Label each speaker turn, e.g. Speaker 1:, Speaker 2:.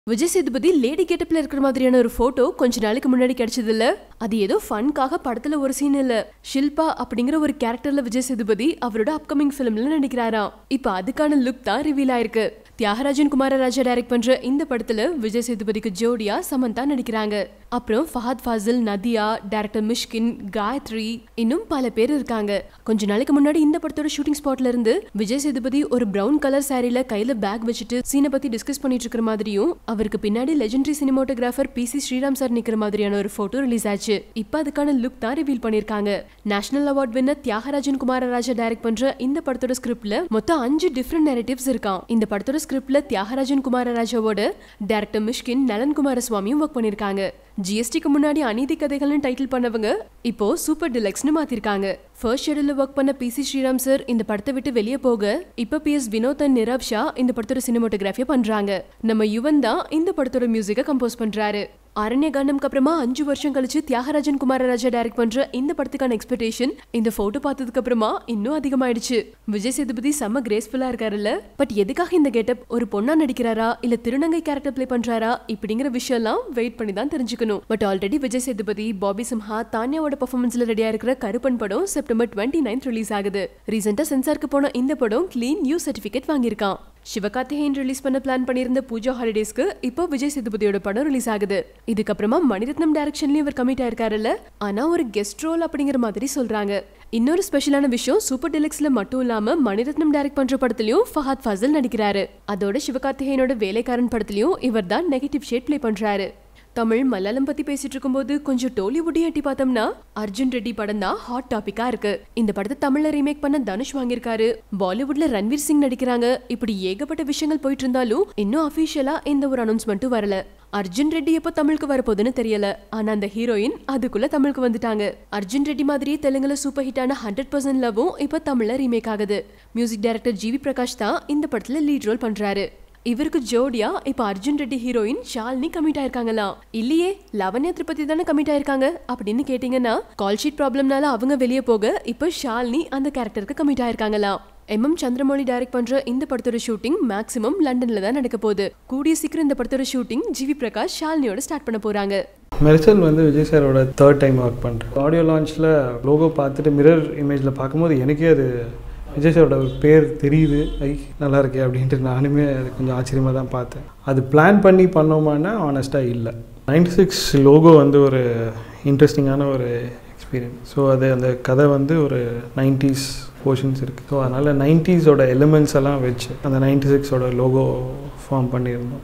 Speaker 1: Vijay Sethupathi lady கெட்டப்ல இருக்கிற மாதிரியான ஒரு போட்டோ கொஞ்ச நாளைக்கு முன்னாடி கிடைச்சது இல்ல அது ஏதோ ஃபன்காக படத்துல ஒரு சீன் இல்ல ஷில்பா அப்படிங்கிற ஒரு கேரக்டர்ல விஜய் சேதுபதி அவரோட அப்கமிங் ஃபிலிம்ல நடிக்கிறாராம் இப்ப அதுக்கான லுக் தான் ரிவீல் ஆயிருக்கு தியாகராஜன் குமாரராஜா டைரக்ட் பண்ற இந்த படத்துல விஜய் சேதுபதிக்கு ஜோடியா சமந்தா நடிக்கிறாங்க அப்புறம் ஃபஹத் ஃபாசில் நதியா டைரக்டர் மிஷ்கின் காயத்ரி இன்னும் பல பேர் இருக்காங்க கொஞ்ச நாளைக்கு முன்னாடி இந்த படத்தோட ஷூட்டிங் ஸ்பாட்ல இருந்து விஜய் சேதுபதி ஒரு பிரவுன் கலர் சாரில கையில பேக் வச்சுட்டு சீனை பத்தி டிஸ்கஸ் பண்ணிட்டு இருக்கிற மாதிரியும் அவருக்கு பின்னாடி legendary cinematographer P C Sreeram sir நிக்கிற மாதிரியான ஒரு போட்டோ ரிலீஸ் ஆச்சு இப்ப அதுக்கான லுக் தான் ரிவீல் பண்ணிருக்காங்க national award winner Thiagarajan Kumararaja direct பண்ற இந்த படத்தோட ஸ்கிரிப்ட்ல மொத்தம் அஞ்சு டிஃப்ரெண்ட் நெரேட்டிவ்ஸ் இருக்கான் இந்த படத்தோட ஸ்கிரிப்ட்ல தியாகராஜன் குமாரராஜாவோட டைரக்டர் மிஷ்கின் நலன் குமாரசுவாமியும் ஒர்க் பண்ணிருக்காங்க ஜிஎஸ்டிக்கு முன்னாடி அநீதி கதைகள்னு டைட்டில் பண்ணவங்க இப்போ சூப்பர் டிலக்ஸ்னு மாத்திருக்காங்க ஃபர்ஸ்ட் ஷெடியூல்ல ஒர்க் பண்ண பி சி ஸ்ரீராம் சார் இந்த படத்தை விட்டு வெளியே போக இப்ப P S Vinod and Nirav Shah இந்த படத்தோட சினிமோட்டோகிராஃபியை பண்றாங்க நம்ம யுவன் தான் இந்த படத்தோட மியூசிக்கை கம்போஸ் பண்றாரு அரண்ய காண்டம்க்கு அப்புறமா அஞ்சு வருஷம் கழிச்சு தியாகராஜன் குமாரராஜா டைரக்ட் பண்ற இந்த படத்துக்கான எக்ஸ்பெக்டேஷன் இந்த போட்டோ பார்த்ததுக்கு அப்புறமா இன்னும் அதிகமாயிடுச்சு விஜய் சேதுபதி செம்ம கிரேஸ்ஃபுல்லா இருக்காருல்ல பட் எதுக்காக இந்த கெட்டப் ஒரு பொண்ணா நடிக்கிறாரா இல்ல திருநங்கை கேரக்டர் ப்ளே பண்றாரா இப்படிங்கிற விஷயம்லாம் வெயிட் பண்ணி தான் தெரிஞ்சுக்கணும் பட் ஆல்ரெடி விஜய் சேதுபதி பாபி சிம்ஹா தானியாவோட பர்ஃபார்மன்ஸ்ல ரெடியா இருக்கிற கருப்பன் படம் செப்டம்பர் டுவெண்ட்டி நைன்த் ரிலீஸ் ஆகுது ரீசெண்டா சென்சாருக்கு போன இந்த படம் கிளீன் நியூ சர்டிபிகேட் வாங்கியிருக்கான் சிவகார்த்திகேயன் ரிலீஸ் பண்ண பிளான் பண்ணியிருந்த பூஜா ஹாலிடேஸ்க்கு இப்போ விஜய் சேதுபதியோட படம் ரிலீஸ் ஆகுது இதுக்கப்புறமா மணிரத்னம் டைரக்ஷன்லயும் இவர் கமிட் ஆயிருக்காருல்ல ஆனா ஒரு கெஸ்ட் ரோல் அப்படிங்கிற மாதிரி சொல்றாங்க இன்னொரு ஸ்பெஷலான விஷயம் சூப்பர் டெலக்ஸ்ல மட்டும் இல்லாம மணிரத்னம் டைரக்ட் பண்ற படத்துலயும் ஃபஹத் ஃபாசில் நடிக்கிறாரு அதோட சிவகார்த்திகேயனோட வேலைக்காரன் படத்துலயும் இவர் தான் நெகட்டிவ் ஷேட் ப்ளே பண்றாரு தமிழ் மலையாளம் பத்தி பேசிட்டு இருக்கும்போது கொஞ்சம் டோலிவுட்டையும் எட்டி பார்த்தோம்னா அர்ஜுன் ரெட்டி படம் தான் ஹாட் டாபிக்கா இருக்கு இந்த படத்தை தமிழ்ல ரீமேக் பண்ண தனுஷ் வாங்கியிருக்காரு பாலிவுட்ல ரன்வீர் சிங் நடிக்கிறாங்க இப்படி ஏகப்பட்ட விஷயங்கள் போயிட்டு இருந்தாலும் இன்னும் அபிஷியலா எந்த ஒரு அனௌன்ஸ்மெண்ட்டும் வரல அர்ஜுன் ரெட்டி எப்போ தமிழுக்கு வரப்போகுதுன்னு தெரியல ஆனா அந்த ஹீரோயின் அதுக்குள்ள தமிழுக்கு வந்துட்டாங்க அர்ஜுன் ரெட்டி மாதிரியே தெலுங்குல சூப்பர் ஹிட்டான ஹண்ட்ரட் பர்சன்ட் லவ்வும் இப்போ தமிழ்ல ரீமேக் ஆகுது மியூசிக் டைரக்டர் ஜிவி பிரகாஷ் தான் இந்த படத்துல லீட் ரோல் பண்றாரு இவருக்கு ஜோடியா இப்ப அர்ஜுன் ரெட்டி ஹீரோயின் ஷாலினி கமிட் ஆயிருக்காங்களாம் இல்லையே லவன்யா திருப்பதி தானே கமிட் ஆயிருக்காங்க அப்படின்னு கேட்டீங்கன்னா கால் ஷீட் ப்ராப்ளம்னால அவங்க வெளியே போக இப்ப ஷாலினி அந்த கேரக்டருக்கு கமிட் ஆயிருக்காங்களாம் எம் எம் சந்திரமௌலி டைரக்ட் பண்ற இந்த படத்தோட ஷூட்டிங் மேக்ஸிமம் லண்டன்ல தான் நடக்க போகுது கூடிய சீக்கிரம் இந்த படத்தோட ஷூட்டிங் ஜிவி பிரகாஷ் ஷாலினியோட ஸ்டார்ட் பண்ண போறாங்க
Speaker 2: மெர்சல் வந்து விஜய் சாரோட தேர்ட் டைம் ஒர்க் பண்ணுறேன் ஆடியோ லான்ச்சில் லோகோ பார்த்துட்டு மிரர் இமேஜில் பார்க்கும்போது எனக்கே அது விஜய் சாரோட பேர் தெரியுது ஐ நல்லா இருக்கே அப்படின்ட்டு நானுமே அது கொஞ்சம் ஆச்சரியமாக தான் பார்த்தேன் அது பிளான் பண்ணி பண்ணோமான்னா ஆனஸ்ட்டாக இல்லை நைன்டி சிக்ஸ் லோகோ வந்து ஒரு இன்ட்ரெஸ்டிங்கான ஒரு எக்ஸ்பீரியன்ஸ் ஸோ அது அந்த கதை வந்து ஒரு நைன்டிஸ் போர்ஷன்ஸ் இருக்குது ஸோ அதனால் நைன்டிஸோட எலிமெண்ட்ஸ் எல்லாம் வச்சு அந்த நைன்டி சிக்ஸோட லோகோ ஃபார்ம் பண்ணியிருந்தோம்